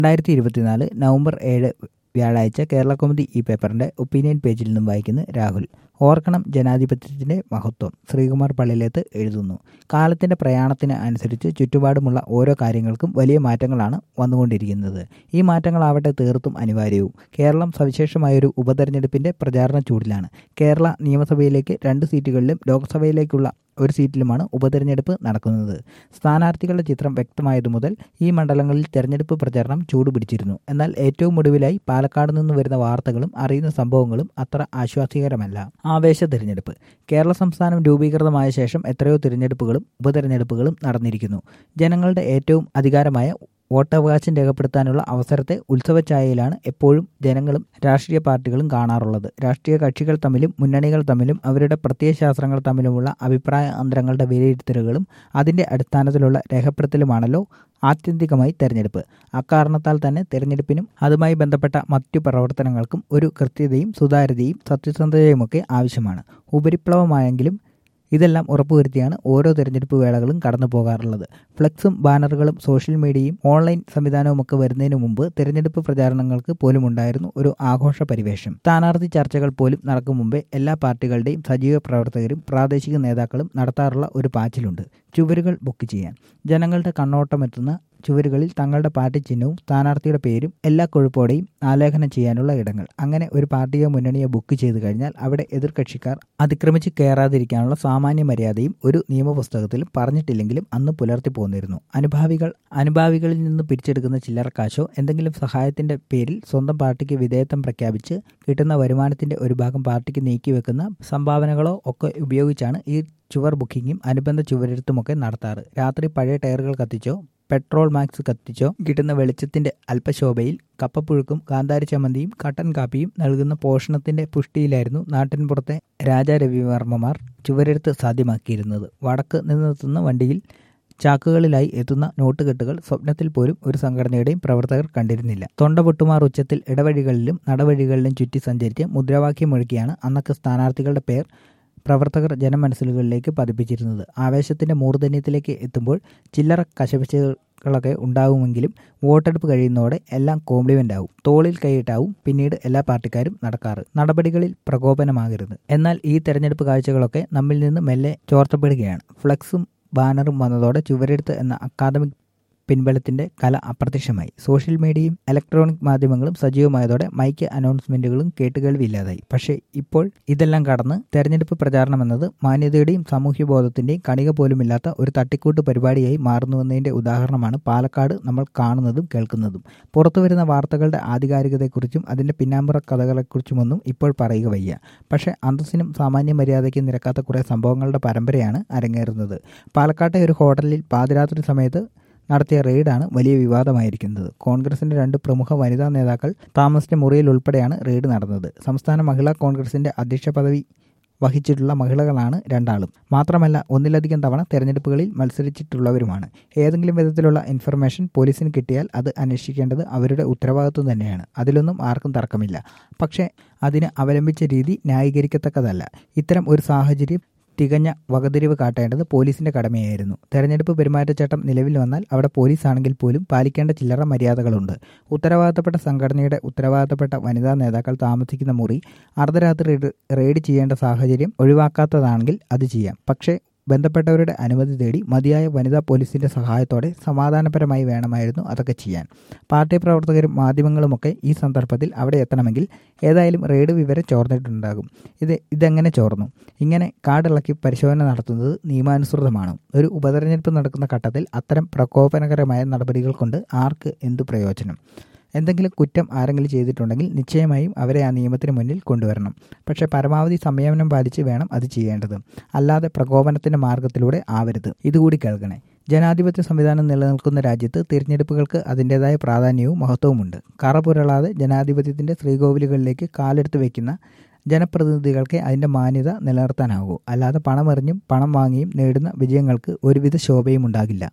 രണ്ടായിരത്തി ഇരുപത്തിനാല് നവംബർ ഏഴ് വ്യാഴാഴ്ച കേരള കൗമുദി ഈ പേപ്പറിന്റെ ഒപ്പീനിയൻ പേജിൽ നിന്നും വായിക്കുന്ന രാഹുൽ ഓർക്കണം ജനാധിപത്യത്തിന്റെ മഹത്വം ശ്രീകുമാർ പള്ളിയിലേത്ത് എഴുതുന്നു കാലത്തിന്റെ പ്രയാണത്തിന് അനുസരിച്ച് ചുറ്റുപാടുമുള്ള ഓരോ കാര്യങ്ങൾക്കും വലിയ മാറ്റങ്ങളാണ് വന്നുകൊണ്ടിരിക്കുന്നത് ഈ മാറ്റങ്ങളാവട്ടെ തീർത്തും അനിവാര്യവും കേരളം സവിശേഷമായൊരു ഉപതെരഞ്ഞെടുപ്പിന്റെ പ്രചാരണ ചൂടിലാണ് കേരള നിയമസഭയിലേക്ക് രണ്ട് സീറ്റുകളിലും ലോക്സഭയിലേക്കുള്ള ഒരു സീറ്റിലുമാണ് ഉപതെരഞ്ഞെടുപ്പ് നടക്കുന്നത് സ്ഥാനാർത്ഥികളുടെ ചിത്രം വ്യക്തമായതു മുതൽ ഈ മണ്ഡലങ്ങളിൽ തെരഞ്ഞെടുപ്പ് പ്രചാരണം ചൂടുപിടിച്ചിരുന്നു എന്നാൽ ഏറ്റവും ഒടുവിലായി പാലക്കാട് നിന്ന് വരുന്ന വാർത്തകളും അറിയുന്ന സംഭവങ്ങളും അത്ര ആശ്വാസികരമല്ല ആവേശ തിരഞ്ഞെടുപ്പ് കേരള സംസ്ഥാനം രൂപീകൃതമായ ശേഷം എത്രയോ തിരഞ്ഞെടുപ്പുകളും ഉപതെരഞ്ഞെടുപ്പുകളും നടന്നിരിക്കുന്നു ജനങ്ങളുടെ ഏറ്റവും അധികാരമായ വോട്ടവകാശം രേഖപ്പെടുത്താനുള്ള അവസരത്തെ ഉത്സവഛായയിലാണ് എപ്പോഴും ജനങ്ങളും രാഷ്ട്രീയ പാർട്ടികളും കാണാറുള്ളത് രാഷ്ട്രീയ കക്ഷികൾ തമ്മിലും മുന്നണികൾ തമ്മിലും അവരുടെ പ്രത്യയശാസ്ത്രങ്ങൾ തമ്മിലുമുള്ള അഭിപ്രായ അന്തരങ്ങളുടെ വിലയിരുത്തലുകളും അതിന്റെ അടിസ്ഥാനത്തിലുള്ള രേഖപ്പെടുത്തലുമാണല്ലോ ആത്യന്തികമായി തെരഞ്ഞെടുപ്പ് അക്കാരണത്താൽ തന്നെ തെരഞ്ഞെടുപ്പിനും അതുമായി ബന്ധപ്പെട്ട മറ്റു പ്രവർത്തനങ്ങൾക്കും ഒരു കൃത്യതയും സുതാര്യതയും സത്യസന്ധതയുമൊക്കെ ആവശ്യമാണ് ഉപരിപ്ലവമായെങ്കിലും ഇതെല്ലാം ഉറപ്പുവരുത്തിയാണ് ഓരോ തെരഞ്ഞെടുപ്പ് വേളകളും കടന്നു പോകാറുള്ളത് ഫ്ലെക്സും ബാനറുകളും സോഷ്യൽ മീഡിയയും ഓൺലൈൻ സംവിധാനവുമൊക്കെ വരുന്നതിന് മുമ്പ് തെരഞ്ഞെടുപ്പ് പ്രചാരണങ്ങൾക്ക് പോലും ഉണ്ടായിരുന്നു ഒരു ആഘോഷ പരിവേഷം സ്ഥാനാർത്ഥി ചർച്ചകൾ പോലും നടക്കും മുമ്പേ എല്ലാ പാർട്ടികളുടെയും സജീവ പ്രവർത്തകരും പ്രാദേശിക നേതാക്കളും നടത്താറുള്ള ഒരു പാച്ചിലുണ്ട് ചുവരുകൾ ബുക്ക് ചെയ്യാൻ ജനങ്ങളുടെ കണ്ണോട്ടമെത്തുന്ന ചുവരുകളിൽ തങ്ങളുടെ പാർട്ടി ചിഹ്നവും സ്ഥാനാർത്ഥിയുടെ പേരും എല്ലാ കൊഴുപ്പോടെയും ആലേഖനം ചെയ്യാനുള്ള ഇടങ്ങൾ അങ്ങനെ ഒരു പാർട്ടിയോ മുന്നണിയോ ബുക്ക് ചെയ്തു കഴിഞ്ഞാൽ അവിടെ എതിർകക്ഷിക്കാർ അതിക്രമിച്ച് കയറാതിരിക്കാനുള്ള സാമാന്യ മര്യാദയും ഒരു നിയമപുസ്തകത്തിലും പറഞ്ഞിട്ടില്ലെങ്കിലും അന്ന് പുലർത്തി പോന്നിരുന്നു അനുഭാവികൾ അനുഭാവികളിൽ നിന്ന് പിരിച്ചെടുക്കുന്ന ചില്ലറക്കാശോ എന്തെങ്കിലും സഹായത്തിന്റെ പേരിൽ സ്വന്തം പാർട്ടിക്ക് വിധേയത്വം പ്രഖ്യാപിച്ച് കിട്ടുന്ന വരുമാനത്തിന്റെ ഒരു ഭാഗം പാർട്ടിക്ക് നീക്കിവെക്കുന്ന സംഭാവനകളോ ഒക്കെ ഉപയോഗിച്ചാണ് ഈ ചുവർ ബുക്കിങ്ങും അനുബന്ധ ചുവരെഴുത്തുമൊക്കെ നടത്താറ് രാത്രി പഴയ ടയറുകൾ കത്തിച്ചോ പെട്രോൾ മാക്സ് കത്തിച്ചോ കിട്ടുന്ന വെളിച്ചത്തിന്റെ അല്പശോഭയിൽ കപ്പപ്പുഴുക്കും കാന്താരി ചമ്മന്തിയും കട്ടൻ കാപ്പിയും നൽകുന്ന പോഷണത്തിന്റെ പുഷ്ടിയിലായിരുന്നു നാട്ടിൻപുറത്തെ രാജാ രവിവർമ്മമാർ ചുവരെഴുത്ത് സാധ്യമാക്കിയിരുന്നത് വടക്ക് നിന്നെത്തുന്ന വണ്ടിയിൽ ചാക്കുകളിലായി എത്തുന്ന നോട്ടുകെട്ടുകൾ സ്വപ്നത്തിൽ പോലും ഒരു സംഘടനയുടെയും പ്രവർത്തകർ കണ്ടിരുന്നില്ല തൊണ്ട പൊട്ടുമാർ ഉച്ചത്തിൽ ഇടവഴികളിലും നടവഴികളിലും ചുറ്റി സഞ്ചരിച്ച് മുദ്രാവാക്യം മുഴക്കിയാണ് അന്നൊക്കെ സ്ഥാനാർത്ഥികളുടെ പേർ പ്രവർത്തകർ ജനമനസ്സിലുകളിലേക്ക് പതിപ്പിച്ചിരുന്നത് ആവേശത്തിന്റെ മൂർധന്യത്തിലേക്ക് എത്തുമ്പോൾ ചില്ലറ കശപിശകളൊക്കെ ഉണ്ടാവുമെങ്കിലും വോട്ടെടുപ്പ് കഴിയുന്നതോടെ എല്ലാം കോംപ്ലിമെന്റ് ആവും തോളിൽ കൈയിട്ടാവും പിന്നീട് എല്ലാ പാർട്ടിക്കാരും നടക്കാറ് നടപടികളിൽ പ്രകോപനമാകരുത് എന്നാൽ ഈ തെരഞ്ഞെടുപ്പ് കാഴ്ചകളൊക്കെ നമ്മിൽ നിന്ന് മെല്ലെ ചോർത്തപ്പെടുകയാണ് ഫ്ലക്സും ബാനറും വന്നതോടെ ചുവരെഴുത്ത് എന്ന അക്കാദമിക് പിൻബലത്തിന്റെ കല അപ്രത്യക്ഷമായി സോഷ്യൽ മീഡിയയും ഇലക്ട്രോണിക് മാധ്യമങ്ങളും സജീവമായതോടെ മൈക്ക് അനൗൺസ്മെന്റുകളും കേട്ടുകേൾവിയില്ലാതായി പക്ഷേ ഇപ്പോൾ ഇതെല്ലാം കടന്ന് തെരഞ്ഞെടുപ്പ് പ്രചാരണം എന്നത് മാന്യതയുടെയും സാമൂഹ്യബോധത്തിന്റെയും കണിക പോലുമില്ലാത്ത ഒരു തട്ടിക്കൂട്ട് പരിപാടിയായി മാറുന്നുവെന്നതിന്റെ ഉദാഹരണമാണ് പാലക്കാട് നമ്മൾ കാണുന്നതും കേൾക്കുന്നതും പുറത്തുവരുന്ന വാർത്തകളുടെ ആധികാരികതയെക്കുറിച്ചും അതിന്റെ പിന്നാമ്പുറ കഥകളെക്കുറിച്ചുമൊന്നും ഇപ്പോൾ പറയുക വയ്യ പക്ഷേ അന്തസ്സിനും സാമാന്യ മര്യാദയ്ക്കും നിരക്കാത്ത കുറേ സംഭവങ്ങളുടെ പരമ്പരയാണ് അരങ്ങേറുന്നത് പാലക്കാട്ടെ ഒരു ഹോട്ടലിൽ പാതിരാത്രി സമയത്ത് നടത്തിയ റെയ്ഡാണ് വലിയ വിവാദമായിരിക്കുന്നത് കോൺഗ്രസിന്റെ രണ്ട് പ്രമുഖ വനിതാ നേതാക്കൾ താമസിച്ച മുറിയിൽ ഉൾപ്പെടെയാണ് റെയ്ഡ് നടന്നത് സംസ്ഥാന മഹിളാ കോൺഗ്രസിന്റെ അധ്യക്ഷ പദവി വഹിച്ചിട്ടുള്ള മഹിളകളാണ് രണ്ടാളും മാത്രമല്ല ഒന്നിലധികം തവണ തെരഞ്ഞെടുപ്പുകളിൽ മത്സരിച്ചിട്ടുള്ളവരുമാണ് ഏതെങ്കിലും വിധത്തിലുള്ള ഇൻഫർമേഷൻ പോലീസിന് കിട്ടിയാൽ അത് അന്വേഷിക്കേണ്ടത് അവരുടെ ഉത്തരവാദിത്വം തന്നെയാണ് അതിലൊന്നും ആർക്കും തർക്കമില്ല പക്ഷേ അതിന് അവലംബിച്ച രീതി ന്യായീകരിക്കത്തക്കതല്ല ഇത്തരം ഒരു സാഹചര്യം തികഞ്ഞ വകതിരിവ് കാട്ടേണ്ടത് പോലീസിന്റെ കടമയായിരുന്നു തെരഞ്ഞെടുപ്പ് പെരുമാറ്റച്ചട്ടം നിലവിൽ വന്നാൽ അവിടെ പോലീസ് ആണെങ്കിൽ പോലും പാലിക്കേണ്ട ചില്ലറ മര്യാദകളുണ്ട് ഉത്തരവാദിത്തപ്പെട്ട സംഘടനയുടെ ഉത്തരവാദിത്തപ്പെട്ട വനിതാ നേതാക്കൾ താമസിക്കുന്ന മുറി അർദ്ധരാത്രി റെയ്ഡ് ചെയ്യേണ്ട സാഹചര്യം ഒഴിവാക്കാത്തതാണെങ്കിൽ അത് ചെയ്യാം പക്ഷേ ബന്ധപ്പെട്ടവരുടെ അനുമതി തേടി മതിയായ വനിതാ പോലീസിന്റെ സഹായത്തോടെ സമാധാനപരമായി വേണമായിരുന്നു അതൊക്കെ ചെയ്യാൻ പാർട്ടി പ്രവർത്തകരും മാധ്യമങ്ങളുമൊക്കെ ഈ സന്ദർഭത്തിൽ അവിടെ എത്തണമെങ്കിൽ ഏതായാലും റെയ്ഡ് വിവരം ചോർന്നിട്ടുണ്ടാകും ഇത് ഇതെങ്ങനെ ചോർന്നു ഇങ്ങനെ കാടിളക്കി പരിശോധന നടത്തുന്നത് നിയമാനുസൃതമാണ് ഒരു ഉപതെരഞ്ഞെടുപ്പ് നടക്കുന്ന ഘട്ടത്തിൽ അത്തരം പ്രകോപനകരമായ നടപടികൾ കൊണ്ട് ആർക്ക് എന്തു പ്രയോജനം എന്തെങ്കിലും കുറ്റം ആരെങ്കിലും ചെയ്തിട്ടുണ്ടെങ്കിൽ നിശ്ചയമായും അവരെ ആ നിയമത്തിന് മുന്നിൽ കൊണ്ടുവരണം പക്ഷേ പരമാവധി സംയമനം പാലിച്ച് വേണം അത് ചെയ്യേണ്ടത് അല്ലാതെ പ്രകോപനത്തിന്റെ മാർഗത്തിലൂടെ ആവരുത് ഇതുകൂടി കേൾക്കണേ ജനാധിപത്യ സംവിധാനം നിലനിൽക്കുന്ന രാജ്യത്ത് തിരഞ്ഞെടുപ്പുകൾക്ക് അതിൻ്റെതായ പ്രാധാന്യവും മഹത്വവുമുണ്ട് കറപുരളാതെ ജനാധിപത്യത്തിന്റെ ശ്രീകോവിലുകളിലേക്ക് കാലെടുത്ത് വയ്ക്കുന്ന ജനപ്രതിനിധികൾക്ക് അതിന്റെ മാന്യത നിലനിർത്താനാകൂ അല്ലാതെ പണമെറിഞ്ഞും പണം വാങ്ങിയും നേടുന്ന വിജയങ്ങൾക്ക് ഒരുവിധ ശോഭയും ഉണ്ടാകില്ല